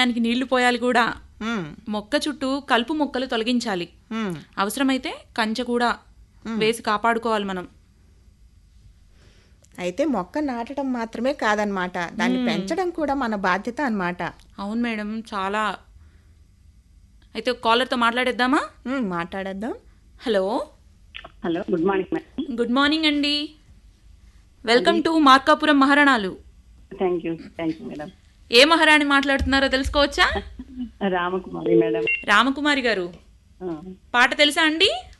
సమయానికి నీళ్లు పోయాలి కూడా ఉమ్, మొక్క చుట్టూ కలుపు మొక్కలు తొలగించాలి ఉమ్. అవసరమైతే కంచె కూడా వేసి కాపాడుకోవాలి మనం అయితే మొక్క నాటడం మాత్రమే కాదనమాట దాన్ని పెంచడం కూడా మన బాధ్యత అన్నమాట అవును మేడం చాలా అయితే కాలర్తో మాట్లాడేద్దామా ఉమ్, మాట్లాడేద్దాం hello hello good morning madam good morning అండి వెల్కమ్ టు మార్కాపురం మహారాణాలు thank you thank you madam ఏ మహారాణి మాట్లాడుతున్నారో తెలుసుకోవచ్చా రామకుమారి మేడం రామకుమారి గారు ఆ, పాట తెలుసా అండి